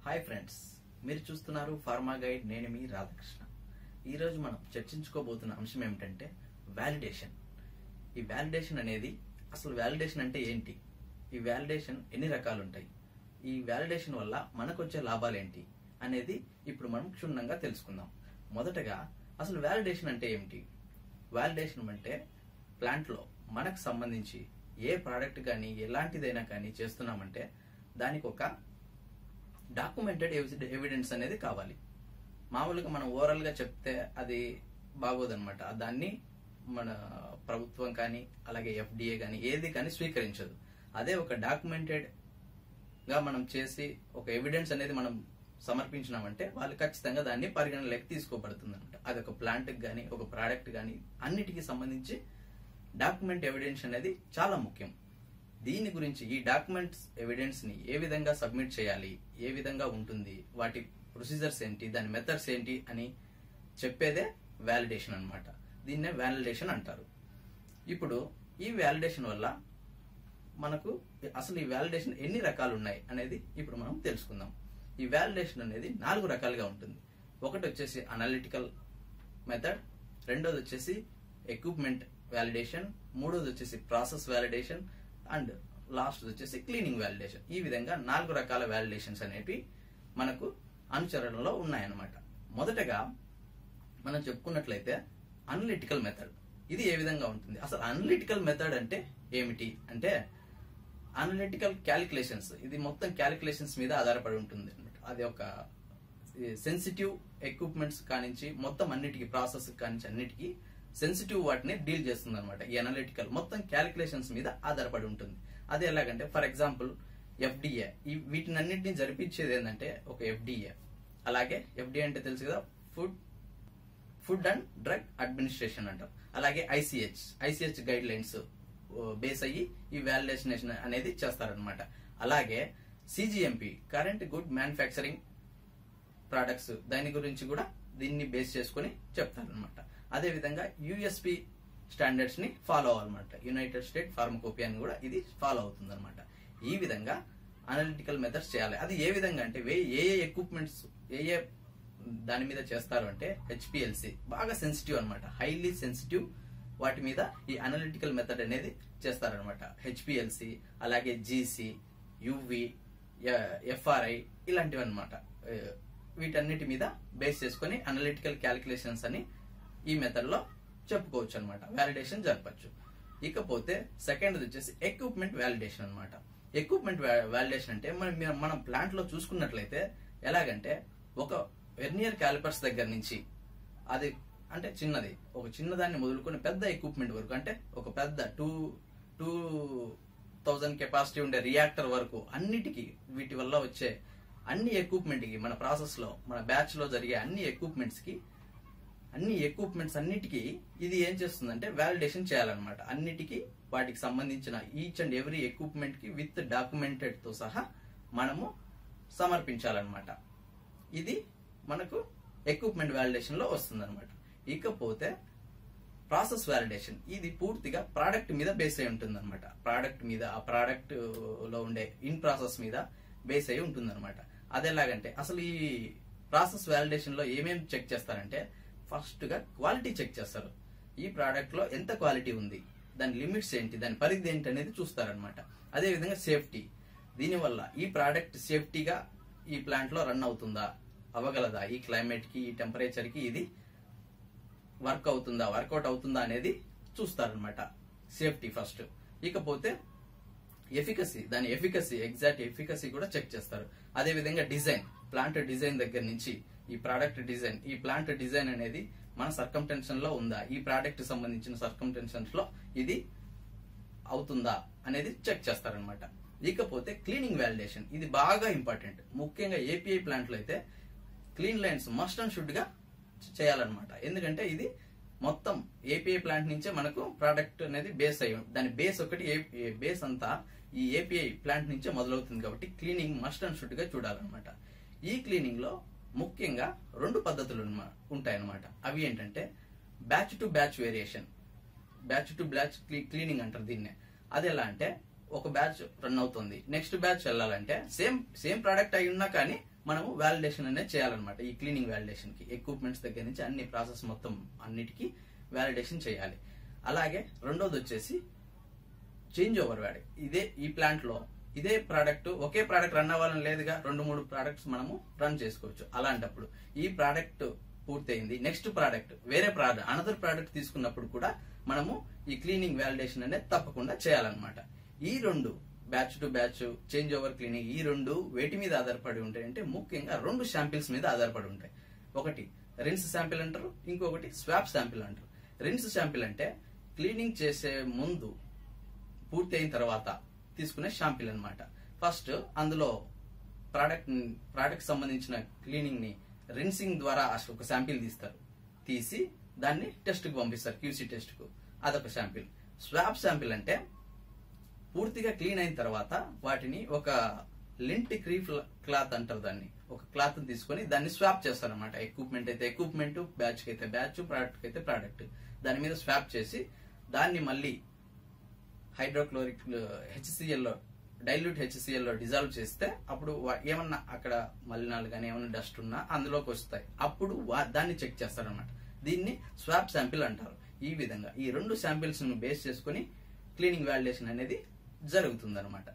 hi friends మీరు చూస్తున్నారు pharma guide నేను మీ రాధాకృష్ణ ఈరోజు మనం చర్చించుకోబోతున్న అంశం ఏమిటంటే వ్యాలిడేషన్ ఈ వ్యాలిడేషన్ అనేది అసలు వ్యాలిడేషన్ అంటే ఏంటి ఈ వ్యాలిడేషన్ ఎన్ని రకాలు ఉంటాయి ఈ వ్యాలిడేషన్ వల్ల మనకు వచ్చే లాభాలు ఏంటి అనేది ఇప్పుడు మనం క్షుణ్ణంగా తెలుసుకుందాం మొదటగా అసలు వ్యాలిడేషన్ అంటే ఏమిటి వ్యాలిడేషన్ అంటే ప్లాంట్లో మనకు సంబంధించి ఏ ప్రోడక్ట్ కానీ ఎలాంటిదైనా కానీ చేస్తున్నామంటే దానికి ఒక డాక్యుమెంటెడ్ ఎవిడెన్స్ అనేది కావాలి మామూలుగా మనం ఓవరాల్ గా చెప్తే అది బాగోదన్నమాట దాన్ని మన ప్రభుత్వం కానీ అలాగే ఎఫ్డిఏ కానీ ఏది కానీ స్వీకరించదు అదే ఒక డాక్యుమెంటెడ్ గా మనం చేసి ఒక ఎవిడెన్స్ అనేది మనం సమర్పించినామంటే వాళ్ళు ఖచ్చితంగా దాన్ని పరిగణలోకి తీసుకోబడుతుంది అనమాట అది ఒక ప్లాంట్ కానీ ఒక ప్రోడక్ట్ కానీ అన్నిటికీ సంబంధించి డాక్యుమెంట్ ఎవిడెన్స్ అనేది చాలా ముఖ్యం దీని గురించి ఈ డాక్యుమెంట్స్ ఎవిడెన్స్ ని ఏ విధంగా సబ్మిట్ చేయాలి ఏ విధంగా ఉంటుంది వాటి ప్రొసీజర్స్ ఏంటి దాని మెథడ్స్ ఏంటి అని చెప్పేదే వ్యాలిడేషన్ అన్నమాట దీన్నే వ్యాలిడేషన్ అంటారు ఇప్పుడు ఈ వ్యాలిడేషన్ వల్ల మనకు అసలు ఈ వ్యాలిడేషన్ ఎన్ని రకాలు ఉన్నాయి అనేది ఇప్పుడు మనం తెలుసుకుందాం ఈ వ్యాలిడేషన్ అనేది నాలుగు రకాలుగా ఉంటుంది ఒకటి వచ్చేసి అనలిటికల్ మెథడ్ రెండోది వచ్చేసి ఎక్విప్మెంట్ వ్యాలిడేషన్ మూడోది వచ్చేసి ప్రాసెస్ వ్యాలిడేషన్ అండ్ లాస్ట్ వచ్చేసి క్లీనింగ్ వ్యాలిడేషన్ ఈ విధంగా నాలుగు రకాల వ్యాలిడేషన్స్ అనేవి మనకు అనుచరణలో ఉన్నాయన్నమాట మొదటగా మనం చెప్పుకున్నట్లయితే అనలిటికల్ మెథడ్ ఇది ఏ విధంగా ఉంటుంది అసలు అనలిటికల్ మెథడ్ అంటే ఏమిటి అంటే అనలిటికల్ క్యాలిక్యులేషన్స్ ఇది మొత్తం క్యాలిక్యులేషన్స్ మీద ఆధారపడి ఉంటుంది అనమాట అది ఒక సెన్సిటివ్ ఎక్విప్మెంట్స్ కానించి మొత్తం అన్నిటికీ ప్రాసెస్ కానించి అన్నిటికీ సెన్సిటివ్ వాటిని డీల్ చేస్తుంది అనమాట ఈ అనలిటికల్ మొత్తం క్యాలిక్యులేషన్స్ మీద ఆధారపడి ఉంటుంది అది ఎలాగంటే ఫర్ ఎగ్జాంపుల్ ఎఫ్డిఏ ఈ వీటిని అన్నింటినీ జరిపించేది ఏంటంటే ఒక ఎఫ్డిఏ అలాగే ఎఫ్డిఏ అంటే తెలుసు కదా food Food and Drug Administration అంటాం అలాగే ICH ICH guidelines base అయ్యి ఈ వ్యాలిడేషన్ అనేది చేస్తారనమాట అలాగే cGMP current good manufacturing products దాని గురించి కూడా దీన్ని బేస్ చేసుకుని చెప్తారనమాట అదే విధంగా యుఎస్పి స్టాండర్డ్స్ ని ఫాలో అవ్వాలన్నమాట యునైటెడ్ స్టేట్ ఫార్మకోపియా అని కూడా ఇది ఫాలో అవుతుంది అనమాట ఈ విధంగా అనలిటికల్ మెథడ్స్ చేయాలి అది ఏ విధంగా అంటే ఏ ఏ ఎక్విప్మెంట్స్ ఏ ఏ దాని మీద చేస్తారు అంటే హెచ్పిఎల్సి బాగా సెన్సిటివ్ అనమాట హైలీ సెన్సిటివ్ వాటి మీద ఈ అనలిటికల్ మెథడ్ అనేది చేస్తారనమాట హెచ్పిఎల్సి అలాగే జీసీ యువి ఎఫ్ఆర్ఐ ఇలాంటివి అనమాట వీటన్నిటి మీద బేస్ చేసుకుని అనలిటికల్ క్యాలిక్యులేషన్స్ అని ఈ మెథడ్ లో చెప్పుకోవచ్చు అనమాట వ్యాలిడేషన్ జరపచ్చు ఇకపోతే సెకండ్ వచ్చేసి ఎక్విప్మెంట్ వ్యాలిడేషన్ అనమాట ఎక్విప్మెంట్ వ్యాలిడేషన్ అంటే మనం మనం ప్లాంట్ లో చూసుకున్నట్లయితే ఎలాగంటే ఒక వెర్నియర్ క్యాలిపర్స్ దగ్గర నుంచి అది అంటే చిన్నది ఒక చిన్నదాన్ని మొదలుకొని పెద్ద ఎక్విప్మెంట్ వరకు అంటే ఒక పెద్ద టూ టూ థౌజండ్ కెపాసిటీ ఉండే రియాక్టర్ వరకు అన్నిటికీ వీటి వల్ల వచ్చే అన్ని ఎక్విప్మెంట్ కి మన ప్రాసెస్ లో మన బ్యాచ్ లో జరిగే అన్ని ఎక్విప్మెంట్స్ కి అన్ని ఎక్విప్మెంట్స్ అన్నిటికీ ఇది ఏం చేస్తుందంటే వ్యాలిడేషన్ చేయాలన్నమాట అన్నిటికీ వాటికి సంబంధించిన ఈచ్ అండ్ ఎవ్రీ ఎక్విప్మెంట్ కి విత్ డాక్యుమెంటెడ్ తో సహా మనము సమర్పించాలన్నమాట ఇది మనకు ఎక్విప్మెంట్ వ్యాలిడేషన్ లో వస్తుంది ఇకపోతే ప్రాసెస్ వ్యాలిడేషన్ ఇది పూర్తిగా ప్రోడక్ట్ మీద బేస్ అయి ఉంటుంది అనమాట ప్రోడక్ట్ మీద ఆ ప్రోడక్ట్ లో ఉండే ఇన్ ప్రాసెస్ మీద బేస్ అయి ఉంటుంది అనమాట అది ఎలాగంటే అసలు ఈ ప్రాసెస్ వ్యాలిడేషన్ లో ఏమేమి చెక్ చేస్తారంటే ఫస్ట్ గా క్వాలిటీ చెక్ చేస్తారు ఈ ప్రోడక్ట్ లో ఎంత క్వాలిటీ ఉంది దాని లిమిట్స్ ఏంటి దాని పరిధి ఏంటి అనేది చూస్తారనమాట అదే విధంగా సేఫ్టీ దీనివల్ల ఈ ప్రోడక్ట్ సేఫ్టీగా ఈ ప్లాంట్ లో రన్ అవుతుందా అవ్వగలదా ఈ క్లైమేట్ కి ఈ టెంపరేచర్ కి ఇది వర్క్ అవుతుందా వర్కౌట్ అవుతుందా అనేది చూస్తారనమాట సేఫ్టీ ఫస్ట్ ఇకపోతే ఎఫికసీ దాని ఎఫికసీ ఎగ్జాక్ట్ ఎఫికసీ కూడా చెక్ చేస్తారు అదే విధంగా డిజైన్ ప్లాంట్ డిజైన్ దగ్గర నుంచి ఈ ప్రోడక్ట్ డిజైన్ ఈ ప్లాంట్ డిజైన్ అనేది మన సర్కంటెన్షన్ లో ఉందా ఈ ప్రోడక్ట్ సంబంధించిన సర్కంటెన్షన్స్ లో ఇది అవుతుందా అనేది చెక్ చేస్తారనమాట ఇకపోతే క్లీనింగ్ వ్యాలిడేషన్ ఇది బాగా ఇంపార్టెంట్ ముఖ్యంగా ఏపీఐ ప్లాంట్ లో అయితే clean lines must and should గా చేయాలన్నమాట ఎందుకంటే ఇది మొత్తం ఏపీఐ ప్లాంట్ నుంచే మనకు ప్రోడక్ట్ అనేది బేస్ అయ్యి దాని బేస్ ఒకటి బేస్ అంతా ఈ ఏపీఐ ప్లాంట్ నుంచే మొదలవుతుంది కాబట్టి క్లీనింగ్ మస్ట్ అండ్ షుడ్ గా చూడాలన్నమాట ఈ క్లీనింగ్ లో ముఖ్యంగా రెండు పద్ధతులు ఉంటాయన్నమాట అవి ఏంటంటే batch to batch variation batch to batch cleaning అంటారు దీన్నే అది ఎలా అంటే ఒక బ్యాచ్ రన్ అవుతుంది నెక్స్ట్ బ్యాచ్ వెళ్ళాలంటే సేమ్ సేమ్ ప్రోడక్ట్ అయి ఉన్నా కానీ మనము వ్యాలిడేషన్ అనేది చేయాలన్నమాట ఈ క్లీనింగ్ వ్యాలిడేషన్ కి ఎక్విప్మెంట్స్ దగ్గర నుంచి అన్ని ప్రాసెస్ మొత్తం అన్నిటికీ వ్యాలిడేషన్ చేయాలి అలాగే రెండోది వచ్చేసి చేంజ్ ఓవర్ వాడి ఇదే ఈ ప్లాంట్ లో ఇదే ప్రోడక్ట్ ఒకే ప్రోడక్ట్ రన్ అవ్వాలని లేదుగా రెండు మూడు ప్రోడక్ట్స్ మనము రన్ చేసుకోవచ్చు అలాంటప్పుడు ఈ ప్రోడక్ట్ పూర్తయింది నెక్స్ట్ ప్రోడక్ట్ వేరే ప్రోడక్ట్ అనదర్ ప్రోడక్ట్ తీసుకున్నప్పుడు కూడా మనము ఈ క్లీనింగ్ వ్యాలిడేషన్ అనేది తప్పకుండా చేయాలన్నమాట ఈ రెండు batch to batch change over cleaning ఈ రెండు వేటి మీద ఆధారపడి ఉంటాయి అంటే ముఖ్యంగా రెండు శాంపిల్స్ మీద ఆధారపడి ఉంటాయి ఒకటి రిన్స్ శాంపిల్ అంటారు ఇంకొకటి స్వాప్ శాంపిల్ అంటారు రిన్స్ శాంపిల్ అంటే క్లీనింగ్ చేసే ముందు పూర్తి అయిన తర్వాత తీసుకునే షాంపిల్ అన్నమాట ఫస్ట్ అందులో ప్రోడక్ట్ ప్రోడక్ట్ సంబంధించిన క్లీనింగ్ ని రిన్సింగ్ ద్వారా అసలు ఒక శాంపిల్ తీస్తారు తీసి దాన్ని టెస్ట్ కు పంపిస్తారు క్యూసీ టెస్ట్ కు అదొక శాంపిల్ స్వాప్ శాంపిల్ అంటే పూర్తిగా క్లీన్ అయిన తర్వాత వాటిని ఒక లింట్ క్రీఫ్ క్లాత్ అంటారు దాన్ని ఒక క్లాత్ తీసుకొని దాన్ని స్వాప్ చేస్తారనమాట ఎక్విప్మెంట్ అయితే ఎక్విప్మెంట్ బ్యాచ్ కి అయితే బ్యాచ్ ప్రోడక్ట్ కి అయితే ప్రోడక్ట్ దాని మీద స్వాప్ చేసి దాన్ని మళ్ళీ హైడ్రోక్లోరిక్ హెచ్సిఎల్ లో డైల్యూట్ హెచ్సిఎల్ లో డిజాల్వ్ చేస్తే అప్పుడు వా- ఏమన్నా అక్కడ మలినాలు కానీ ఏమన్నా డస్ట్ ఉన్నా అందులోకి వస్తాయి అప్పుడు వా- దాన్ని చెక్ చేస్తారనమాట దీన్ని స్వాప్ శాంపిల్ అంటారు ఈ విధంగా ఈ రెండు శాంపిల్స్ ను బేస్ చేసుకుని క్లీనింగ్ వ్యాలిడేషన్ అనేది జరుగుతుంది అనమాట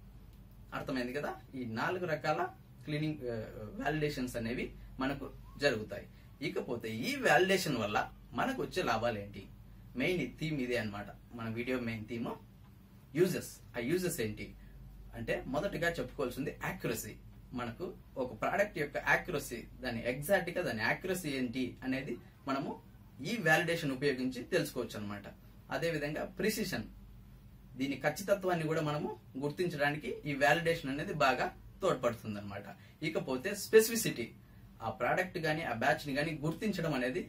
అర్థమైంది కదా ఈ నాలుగు రకాల క్లీనింగ్ వ్యాలిడేషన్స్ అనేవి మనకు జరుగుతాయి ఇకపోతే ఈ వ్యాలిడేషన్ వల్ల మనకు వచ్చే లాభాలు ఏంటి మెయిన్ థీమ్ ఇదే అన్నమాట మన వీడియో మెయిన్ థీమ్ యూజెస్ ఆ యూజెస్ ఏంటి అంటే మొదటిగా చెప్పుకోవాల్సింది యాక్యురసీ మనకు ఒక ప్రోడక్ట్ యొక్క యాక్యురసీ దాని ఎగ్జాక్ట్ గా దాని యాక్యురసీ ఏంటి అనేది మనము ఈ వ్యాలిడేషన్ ఉపయోగించి తెలుసుకోవచ్చు అనమాట అదే విధంగా ప్రిసిషన్ దీని ఖచ్చితత్వాన్ని కూడా మనము గుర్తించడానికి ఈ వ్యాలిడేషన్ అనేది బాగా తోడ్పడుతుంది అనమాట ఇకపోతే స్పెసిఫిసిటీ ఆ ప్రోడక్ట్ గాని ఆ బ్యాచ్ ని గాని గుర్తించడం అనేది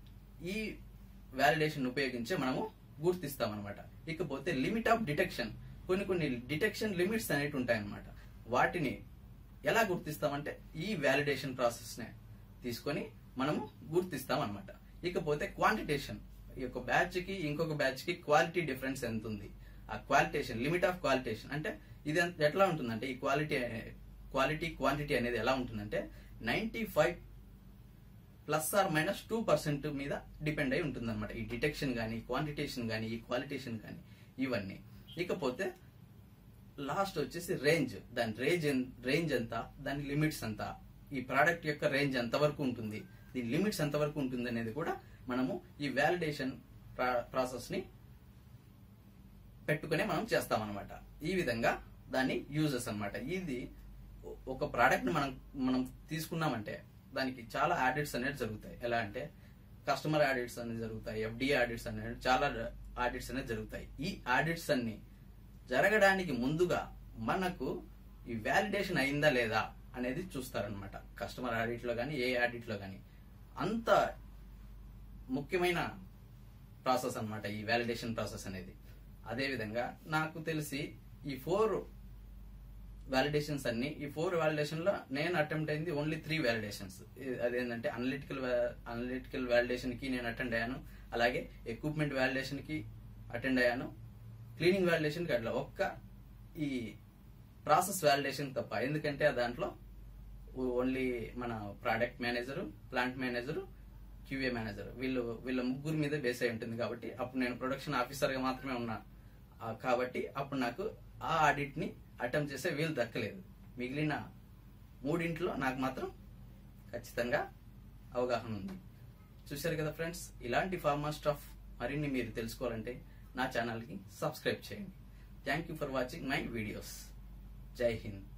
ఈ వ్యాలిడేషన్ ఉపయోగించే మనము గుర్తిస్తాం అనమాట ఇకపోతే లిమిట్ ఆఫ్ డిటెక్షన్ కొన్ని కొన్ని డిటెక్షన్ లిమిట్స్ అనేవి ఉంటాయన్నమాట వాటిని ఎలా గుర్తిస్తామంటే ఈ వ్యాలిడేషన్ ప్రాసెస్ నే తీసుకొని మనము గుర్తిస్తాం అనమాట ఇకపోతే క్వాంటిటేషన్ ఈ యొక్క బ్యాచ్ కి ఇంకొక బ్యాచ్ కి క్వాలిటీ డిఫరెన్స్ ఎంత ఉంది ఆ క్వాలిటేషన్ లిమిట్ ఆఫ్ క్వాలిటేషన్ అంటే ఇది ఎంత- ఎట్లా ఉంటుందంటే ఈ క్వాలిటీ క్వాలిటీ క్వాంటిటీ అనేది ఎలా ఉంటుందంటే ninety five plus or minus two percent మీద డిపెండ్ అయి ఉంటుంది అనమాట ఈ డిటెక్షన్ కానీ క్వాంటిటేషన్ కానీ ఈ క్వాలిటేషన్ కానీ ఇవన్నీ ఇకపోతే లాస్ట్ వచ్చేసి రేంజ్ దాని రేంజ్ రేంజ్ ఎంత దాని లిమిట్స్ ఎంత ఈ ప్రోడక్ట్ యొక్క రేంజ్ ఎంత వరకు ఉంటుంది దీని లిమిట్స్ ఎంత వరకు ఉంటుంది అనేది కూడా మనము ఈ వ్యాలిడేషన్ ప్రాసెస్ ని పెట్టుకునే మనం చేస్తామన్నమాట ఈ విధంగా దాన్ని యూజెస్ అన్నమాట ఇది ఒ- ఒక ప్రోడక్ట్ ని మనం మనం తీసుకున్నామంటే దానికి చాలా ఆడిట్స్ అనేది జరుగుతాయి ఎలా అంటే కస్టమర్ ఆడిట్స్ అనేది జరుగుతాయి ఎఫ్డిఏ ఆడిట్స్ అనేది చాలా ఆడిట్స్ అనేది జరుగుతాయి ఈ ఆడిట్స్ అన్ని జరగడానికి ముందుగా మనకు ఈ వ్యాలిడేషన్ అయిందా లేదా అనేది చూస్తారనమాట కస్టమర్ ఆడిట్ లో కానీ ఏ ఆడిట్ లో కానీ అంత ముఖ్యమైన ప్రాసెస్ అన్నమాట ఈ వ్యాలిడేషన్ ప్రాసెస్ అనేది అదే విధంగా నాకు తెలిసి ఈ ఫోర్ వ్యాలిడేషన్స్ అన్ని ఈ ఫోర్ వ్యాలిడేషన్ లో నేను అటెంప్ట్ అయింది ఓన్లీ త్రీ వ్యాలిడేషన్స్ అదేంటంటే అనలిటికల్ అనలిటికల్ వ్యాలిడేషన్ కి నేను అటెండ్ అయ్యాను అలాగే ఎక్విప్మెంట్ వ్యాలిడేషన్ కి అటెండ్ అయ్యాను క్లీనింగ్ వ్యాలిడేషన్ కి అట్లా ఒక్క ఈ ప్రాసెస్ వ్యాలిడేషన్ తప్ప ఎందుకంటే ఆ దాంట్లో ఓన్లీ మన product manager plant manager QA manager వీళ్ళు వీళ్ళ ముగ్గురు మీద బేస్ అయి ఉంటుంది కాబట్టి అప్పుడు నేను ప్రొడక్షన్ ఆఫీసర్ గా మాత్రమే ఉన్నా ఆ, కాబట్టి అప్పుడు నాకు ఆ ఆడిట్ ని అటెంప్ట్ చేసే వీలు దక్కలేదు మిగిలిన మూడింట్లో నాకు మాత్రం ఖచ్చితంగా అవగాహన ఉంది చూశారు కదా ఫ్రెండ్స్ ఇలాంటి ఫార్మా స్టఫ్ మరిన్ని మీరు తెలుసుకోవాలంటే నా ఛానల్కి సబ్స్క్రైబ్ చేయండి thank you for watching my videos Jai Hind